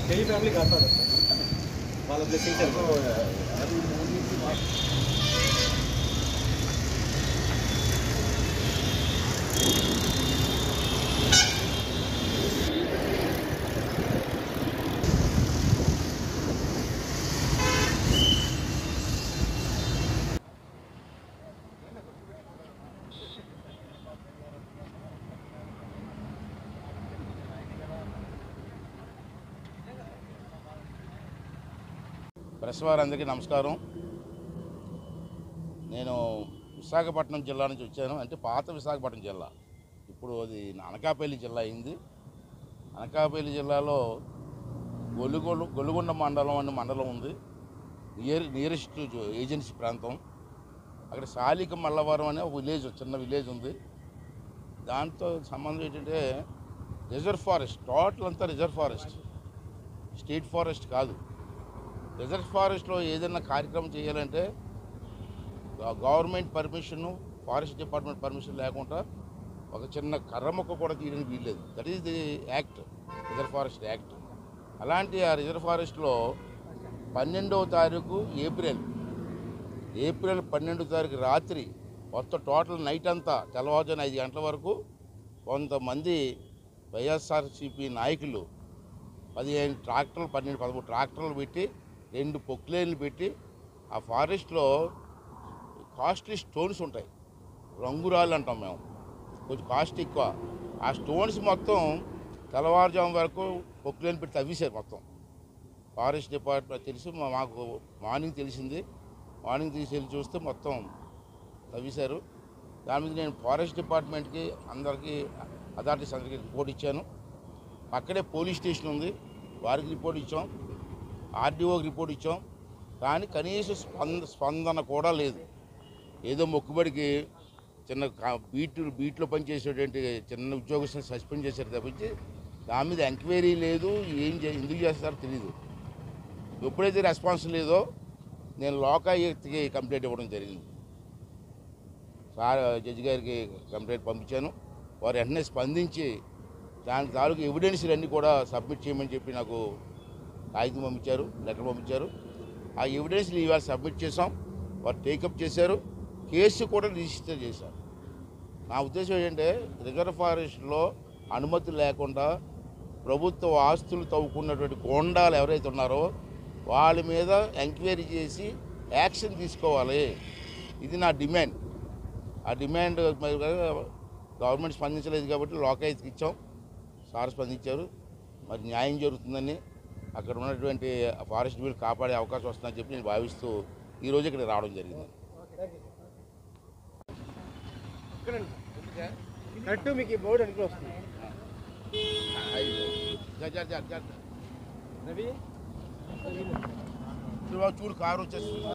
Delhi family కాదు sir వాళ్ళ blessings press వారందరికీ నమస్కారం నేను విశాఖపట్నం జిల్లా నుంచి వచ్చాను అంటే పాత విశాఖపట్నం జిల్లా ఇప్పుడు అది అనకాపల్లి జిల్లా అయింది అనకాపల్లి జిల్లాలో గొలుగొండ గొలుగొండ మండలం అనే మండలం ఉంది నియర్ నియరెస్ట్ ఏజెన్సీ ప్రాంతం అక్కడ సాలిక మల్లవరం అనే ఒక విలేజ్ చిన్న విలేజ్ ఉంది దాంతో సంబంధం ఏంటంటే రిజర్వ్ ఫారెస్ట్ టోటల్ అంతా రిజర్వ్ ఫారెస్ట్ స్టేట్ ఫారెస్ట్ కాదు రిజర్వ్ ఫారెస్ట్లో ఏదైనా కార్యక్రమం చేయాలంటే గ- government permission forest department permission లేకుండా ఒక చిన్న కర్ర మొక్క కూడా తీయడానికి వీల్లేదు that is the act reserve forest act అలాంటి ఆ రిజర్వ్ ఫారెస్ట్లో పన్నెండవ తారీఖు ఏప్రిల్ ఏప్రిల్ పన్నెండో తారీఖు రాత్రి మొత్తం టోటల్ నైట్ అంతా తెల్లవారుజామున ఐదు గంటల వరకు కొంతమంది వైఎస్ఆర్సీపీ నాయకులు పదిహేను ట్రాక్టర్లు పన్నెండు పదమూడు ట్రాక్టర్లు పెట్టి రెండు పొక్లేన్లు పెట్టి ఆ ఫారెస్ట్లో కాస్ట్లీ స్టోన్స్ ఉంటాయి రంగురాళ్ళు అంటాం మేము కొంచెం కాస్ట్ ఎక్కువ ఆ స్టోన్స్ మొత్తం తెల్లవారుజాము వరకు పొక్లేన్ పెట్టి తవ్వేశారు మొత్తం ఫారెస్ట్ డిపార్ట్మెంట్ తెలిసి మా- మాకు మార్నింగ్ తెలిసింది మార్నింగ్ తీసుకెళ్ళి చూస్తే మొత్తం తవ్వేశారు దాని మీద నేను ఫారెస్ట్ డిపార్ట్మెంట్కి అందరికీ అథారిటీస్ అందరికీ రిపోర్ట్ ఇచ్చాను అక్కడే పోలీస్ స్టేషన్ ఉంది వారికి రిపోర్ట్ ఇచ్చాం ఆర్డీఓకి రిపోర్ట్ ఇచ్చాం కానీ కనీస స్పంద స్పందన కూడా లేదు ఏదో మొక్కుబడికి చిన్న కా- బీట్ బీట్లో పనిచేసేటువంటి చిన్న ఉద్యోగస్తుని సస్పెండ్ చేశారు తప్పించి దాని మీద ఎంక్వైరీ లేదు ఏం చే ఎందుకు చేస్తారో తెలియదు ఎప్పుడైతే రెస్పాన్స్ లేదో నేను లోకాయుక్తకి కంప్లైంట్ ఇవ్వడం జరిగింది సార్ జడ్జి గారికి కంప్లైంట్ పంపించాను వారు వెంటనే స్పందించి దాని తాలూకు ఎవిడెన్స్లు అన్నీ కూడా సబ్మిట్ చేయమని చెప్పి నాకు కాగితం పంపించారు లెటర్ పంపించారు ఆ ఎవిడెన్స్లు ఇవాళ సబ్మిట్ చేసాం వారు టేకప్ చేశారు కేసు కూడా రిజిస్టర్ చేశారు నా ఉద్దేశం ఏంటంటే రిజర్వ్ ఫారెస్ట్లో అనుమతి లేకుండా ప్రభుత్వ ఆస్తులు తవ్వుకున్నటువంటి గోండాలు ఎవరైతే ఉన్నారో వాళ్ళ మీద ఎంక్వైరీ చేసి యాక్షన్ తీసుకోవాలి ఇది నా డిమాండ్ ఆ డిమాండ్ మరి గవర్నమెంట్ స్పందించలేదు కాబట్టి లోకాయుతకి ఇచ్చాం సార్ స్పందించారు మరి న్యాయం జరుగుతుందని అక్కడ ఉన్నటువంటి ఫారెస్ట్ బిల్ కాపాడే అవకాశం వస్తుందని చెప్పి నేను భావిస్తూ ఈరోజు ఇక్కడ రావడం జరిగింది కరెక్ట్ మీకు ఈ బోర్డు అనుకో వస్తుంది జర, జర, జర, జర. రవి చూడు, చూడు కారు వచ్చేస్తుంది